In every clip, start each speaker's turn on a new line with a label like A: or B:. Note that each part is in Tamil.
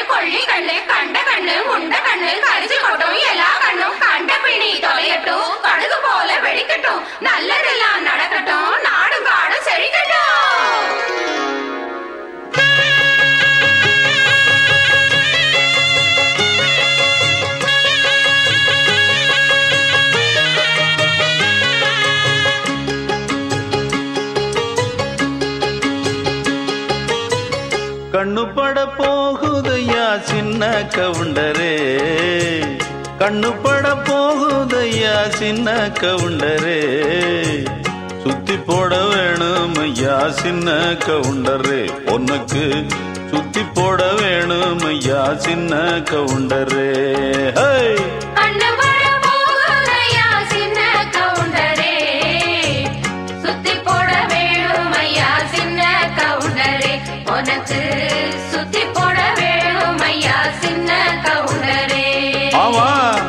A: கொள்ளி கண்ணு கண்ட கண்ணு முண்ட கண்ணு கரிச்சு கொட்டும் எல்லா கண்ணும் கண்ட பிணி தொலையட்டும் கடுகு போல வெடிக்கட்டும் நல்லதெல்லாம் நடக்கட்டும் நாடும் காடும் செழிக்கட்டும்
B: கண்ணு பட போகுதையா சின்ன கவுண்டரே கண்ணு பட போகுதையா சின்ன கவுண்டரே சுத்தி போட வேணும் ஐயா சின்ன கவுண்டரே உனக்கு சுத்தி போட வேணும் ஐயா சின்ன கவுண்டரே ஹே
A: கண்ணு பட போகுதையா சின்ன கவுண்டரே சுத்தி போட வேணும் ஐயா சின்ன கவுண்டரே உனக்கு சுத்தி போட வேணும் ஐயா சின்ன கவுண்டரே
B: ஆமா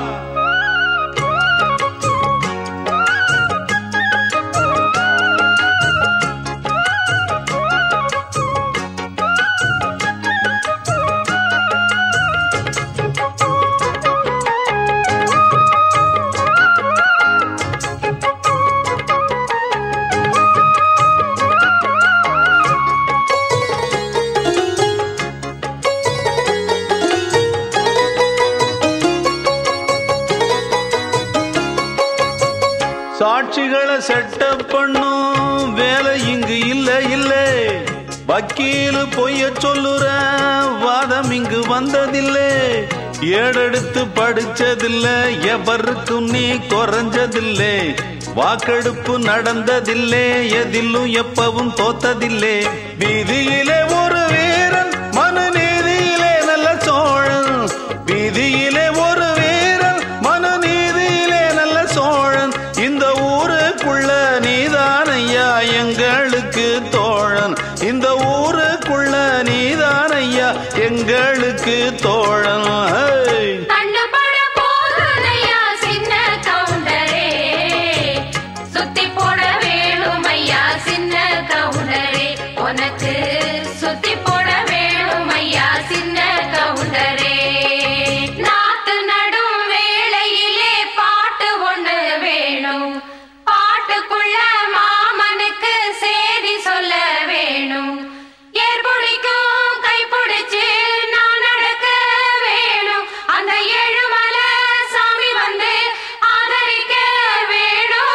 B: சாட்சிகளை செட்டப் பண்ணும் வேலை இங்கு இல்ல இல்ல வக்கீலு பொய்ய சொல்லுற வாதம் இங்கு வந்ததில்லை ஏடெடுத்து படிச்சதில்ல எவருக்கும் நீ குறைஞ்சதில்லை வாக்கெடுப்பு நடந்ததில்லை எதிலும் எப்பவும் தோத்ததில்லை வீதியிலே ஒரு வீரன் மனு நீதியிலே நல்ல சோழன் வீதியிலே ஒரு வீரன் மனு நீதியிலே நல்ல சோழன் இந்த ஊருக்குள்ள நீதான் ஐயா எங்களுக்கு தோழன் இந்த ஊருக்குள்ள நீதான் ஐயா எங்களுக்கு தோழன் ஹே!
A: கண்ணு பட போகுதையா சின்ன கவுண்டரே சுத்தி போட வேணும் ஐயா சின்ன கவுண்டரே உனக்கு சுத்தி போட வேணும் ஐயா சின்ன கவுண்டரே நாத்து நடும் வேளையிலே பாட்டு ஒண்ணு வேணும் பாட்டுக்குள்ள மாமனுக்கு சேதி சொல்ல வேணும் ஏற்புடிக்கும் கைப்பிடிச்சு நான் நடக்க வேணும் அந்த ஏழுமலை சாமி வந்து ஆதரிக்க வேணும்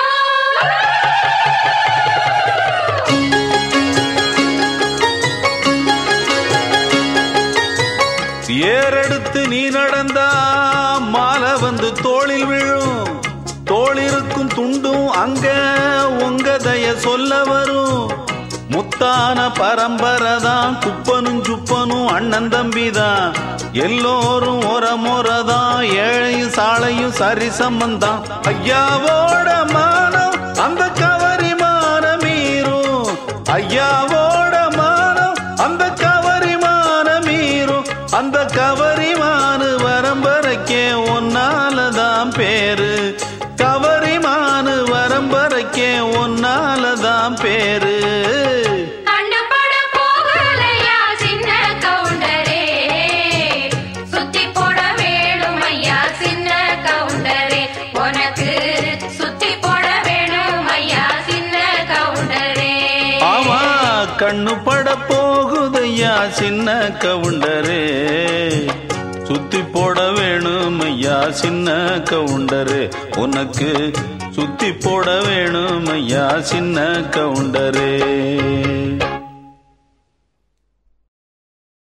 B: ஏறெடுத்து நீ நடந்தா மாலை வந்து தோளில் விழும் தோளிருக்கும் துண்டும் அங்க உங்க தய சொல்ல வரும் முத்தான பரம்பரை தான் குப்பனும் சுப்பனும் அண்ணன் தம்பி தான் எல்லோரும் ஒரு முறை தான் ஏழையும் சாலையும் சரி சம்பந்தம் ஐயாவோட மானம் அந்த கவரி மானம் மீறும் ஐயாவோட மானம் அந்த கவரி மானம் மீறும் அந்த கவரிமானு வரம்பரைக்கே ஒன்னாலதான் பேரு கவரிமானு வரம்பரைக்கே ஒன்னாலதான் பேரு
A: கண்ணு பட போகலையா சின்ன கவுண்டரே சுத்தி போட வேணும் ஐயா சின்ன கவுண்டரே உனக்கு சுத்தி போட வேணும் ஐயா சின்ன கவுண்டரே
B: ஆமா கண்ணு பட போகுதையா சின்ன கவுண்டரே சுத்தி போட வேணும் ஐயா சின்ன கவுண்டரே உனக்கு சுத்தி போட வேணும் ஐயா சின்ன கவுண்டரே